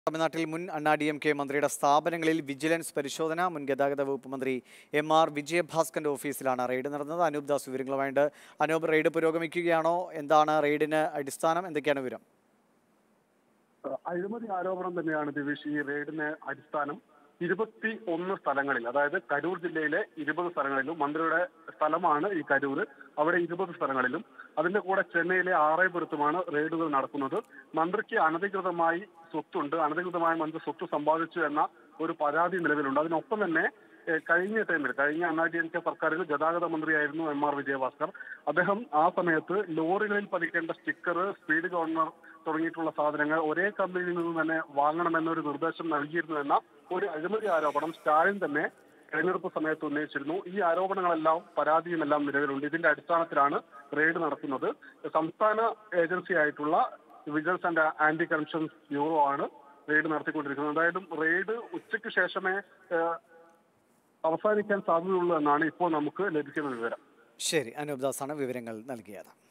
തമിഴ്നാട്ടിൽ മുൻ അണ്ണാ ഡി എം കെ മന്ത്രിയുടെ സ്ഥാപനങ്ങളിൽ വിജിലൻസ് പരിശോധന മുൻ ഗതാഗത വകുപ്പ് മന്ത്രി എം ആർ വിജയഭാസ്കറിന്റെ ഓഫീസിലാണ് റെയ്ഡ് നടന്നത് അനൂപ് ദാസ് വിവരങ്ങളുമായിട്ട് അനൂപ് റെയ്ഡ് പുരോഗമിക്കുകയാണോ എന്താണ് റെയ്ഡിന് അടിസ്ഥാനം എന്തൊക്കെയാണ് വിവരം അഴിമതി ആരോപണം തന്നെയാണ് ദിവിഷ് ഈ റെയ്ഡിന് അടിസ്ഥാനം ഇരുപത്തി ഒന്ന് സ്ഥലങ്ങളിൽ അതായത് കരൂർ ജില്ലയിലെ ഇരുപത് സ്ഥലങ്ങളിലും മന്ത്രിയുടെ സ്ഥലമാണ് ഈ കരൂർ അവിടെ ഇരുപത് സ്ഥലങ്ങളിലും അതിന്റെ കൂടെ ചെന്നൈയിലെ ആറേപുരത്തുമാണ് റെയ്ഡുകൾ നടക്കുന്നത് മന്ത്രിക്ക് അനധികൃതമായി സ്വത്തുണ്ട് അനധികൃതമായി മന്ത്രി സ്വത്ത് സമ്പാദിച്ചു എന്ന ഒരു പരാതി നിലവിലുണ്ട് അതിനൊപ്പം തന്നെ ഏഹ് കഴിഞ്ഞ ടൈമിൽ കഴിഞ്ഞ അണ്ണാ ഡി എം കെ സർക്കാരിൽ ഗതാഗത മന്ത്രിയായിരുന്നു എം ആർ വിജയഭാസ്കർ അദ്ദേഹം ആ സമയത്ത് ലോറികളിൽ പതിക്കേണ്ട സ്റ്റിക്കർ സ്പീഡ് ഗവർണർ തുടങ്ങിയിട്ടുള്ള സാധനങ്ങൾ ഒരേ കമ്പനിയിൽ നിന്ന് തന്നെ വാങ്ങണമെന്നൊരു നിർദ്ദേശം നൽകിയിരുന്നു എന്ന ഒരു അഴിമതി ആരോപണം സ്റ്റാലിൻ തന്നെ തെരഞ്ഞെടുപ്പ് സമയത്ത് ഉന്നയിച്ചിരുന്നു ഈ ആരോപണങ്ങളെല്ലാം പരാതിയുമെല്ലാം നിലവിലുണ്ട് ഇതിന്റെ അടിസ്ഥാനത്തിലാണ് റെയ്ഡ് നടത്തുന്നത് സംസ്ഥാന ഏജൻസി ആയിട്ടുള്ള vigilance and anti corruption bureau ആണ് റെയ്ഡ് നടത്തിക്കൊണ്ടിരിക്കുന്നത് എന്തായാലും റെയ്ഡ് ഉച്ചയ്ക്ക് ശേഷമേ ഏഹ്, അവസാനിക്കാൻ സാധ്യതയുള്ളൂ എന്നാണ് ഇപ്പോൾ നമുക്ക് ലഭിക്കുന്ന വിവരം ശരി അനൂപ് ദാസാണ് വിവരങ്ങൾ നൽകിയത്